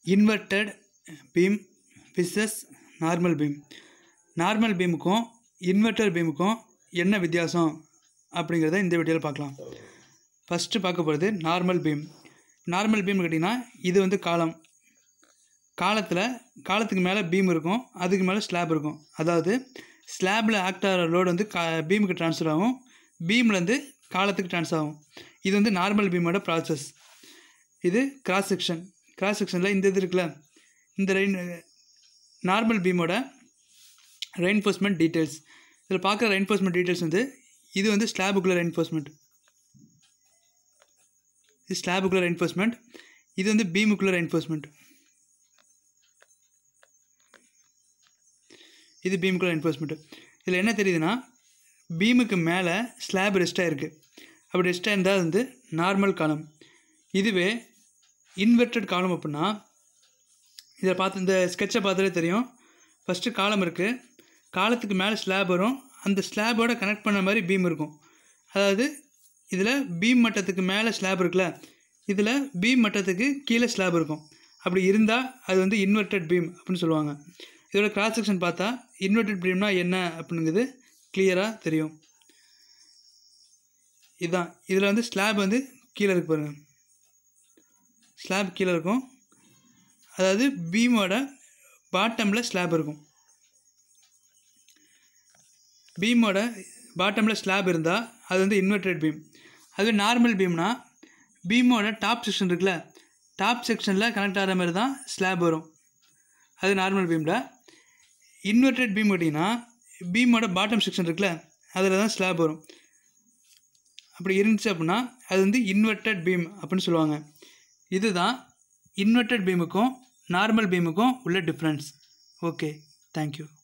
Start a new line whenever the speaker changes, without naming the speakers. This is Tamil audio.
inverted beam versus normal beam normal பீமுக்கும் இன்வெர்ட்டர் பீமுக்கும் என்ன வித்தியாசம் அப்படிங்கிறத இந்த வீடியோவில் பார்க்கலாம் ஃபஸ்ட்டு பார்க்க போகிறது நார்மல் பீம் நார்மல் பீம் கேட்டிங்கன்னா இது வந்து காலம் காலத்தில் காலத்துக்கு மேலே பீம் இருக்கும் அதுக்கு மேலே ஸ்லாப் இருக்கும் அதாவது ஸ்லாபில் ஆக்ட் ஆகிற லோடு வந்து கா பீமுக்கு ட்ரான்ஸ்ஃபர் ஆகும் பீம்லேருந்து காலத்துக்கு ட்ரான்ஸ்ஃபர் ஆகும் இது வந்து நார்மல் பீமோட ப்ராசஸ் இது கிராஸ் செக்ஷன் கிராஸ் செக்ஷனில் இந்த இது இருக்குல்ல இந்த ரெயின் நார்மல் பீமோட ரெயின்ஃபோர்ஸ்மெண்ட் டீட்டெயில்ஸ் இதில் பார்க்குற ரெயின்ஃபோர்ஸ்மெண்ட் டீட்டெயில்ஸ் வந்து இது வந்து ஸ்லாபுக்குள்ள ரெயின்ஃபோர்ஸ்மெண்ட் இது ஸ்லாபுக்குள்ள ரெயின்ஃபோர்ஸ்மெண்ட் இது வந்து பீமுக்குள்ள ரெயின்ஃபோர்ஸ்மெண்ட் இது பீமுக்குள்ள ரெயின்ஃபோர்ஸ்மெண்ட் இதில் என்ன தெரியுதுன்னா பீமுக்கு மேலே ஸ்லாப் ரெஸ்ட் ஆகிருக்கு அப்படி ரெஸ்ட் ஆயிருந்தால் வந்து நார்மல் காலம் இதுவே இன்வெர்டட் காலம் அப்படின்னா இதை பார்த்து இந்த ஸ்கெட்சை பார்த்தாலே தெரியும் ஃபஸ்ட்டு காலம் இருக்குது காலத்துக்கு மேலே ஸ்லாப் வரும் அந்த ஸ்லாபோட கனெக்ட் பண்ண மாதிரி பீம் இருக்கும் அதாவது இதில் பீம் மட்டத்துக்கு மேலே ஸ்லாப் இருக்குல்ல இதில் பீம் மட்டத்துக்கு கீழே ஸ்லாப் இருக்கும் அப்படி இருந்தால் அது வந்து இன்வெர்டட் பீம் அப்படின்னு சொல்லுவாங்க இதோட கிராஸ் செக்ஷன் பார்த்தா இன்வெர்டட் பீம்னா என்ன அப்படிங்கிறது கிளியராக தெரியும் இதுதான் இதில் வந்து ஸ்லாப் வந்து கீழே இருக்கு பாருங்க ஸ்லாப் கீழே இருக்கும் அதாவது பீமோட பாட்டமில் ஸ்லாப் இருக்கும் பீமோட பாட்டமில் ஸ்லாப் இருந்தால் அது வந்து இன்வெர்டட் பீம் அதுவே நார்மல் பீம்னா பீமோட டாப் செக்ஷன் இருக்குல்ல டாப் செக்ஷனில் கனெக்ட் ஆகிற மாதிரி தான் ஸ்லாப் வரும் அது நார்மல் பீமில் இன்வெர்டட் பீம் கேட்டிங்கன்னா பீமோட பாட்டம் செக்ஷன் இருக்குல்ல அதில் தான் ஸ்லாப் வரும் அப்படி இருந்துச்சு அப்படின்னா அது வந்து இன்வெர்டட் பீம் அப்படின்னு சொல்லுவாங்க இதுதான் இன்வெர்டட் பீமுக்கும் நார்மல் பீமுக்கும் உள்ள டிஃப்ரென்ஸ் ஓகே தேங்க்யூ